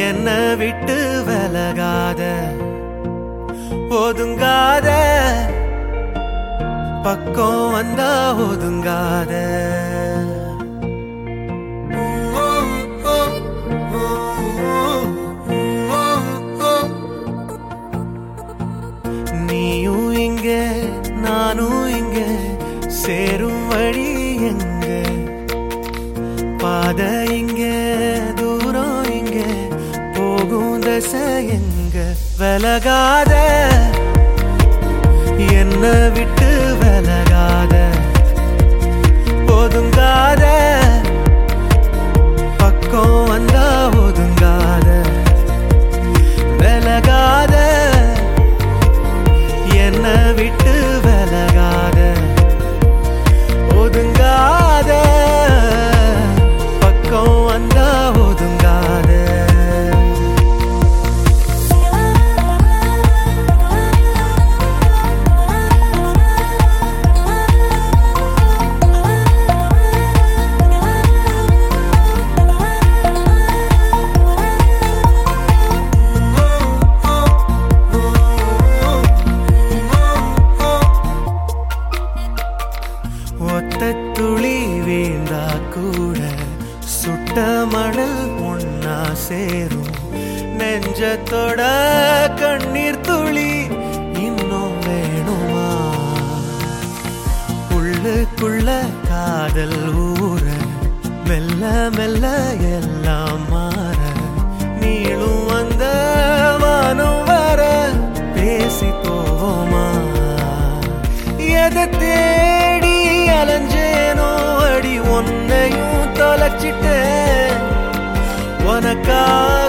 என்ன விட்டு விலகாத ஒதுங்காத பக்கம் வந்தா ஒதுங்காத நீயும் இங்க நானும் இங்க சேரும் வழி எங்க பாத இங்க தூரம் இங்க போகும் தசை எங்க விலகாத என்ன விட்டு விலகாத ஒதுங்காத பக்கம் வந்தா ஒதுங்காத விலகாத என்ன விட்டு விலகாத ஒதுங்காத பக்கம் வந்தா ஒதுங்காத ஒத்த துளி வீழ்ந்தா கூட சுட்ட மணல் ஒன்னா சேரும் நெஞ்சத்தோட கண்ணீர் துளி இன்னும் வேணுமா உள்ளுக்குள்ள காதல் ஊற மெல்ல மெல்ல எல்லாம் மாற நீளும் வந்த வானம் வர பேசி போவோமா எதை தேடி அலைஞ்சேனோ அடி உன்னையும் தொலைச்சிட்டேன் உனக்கா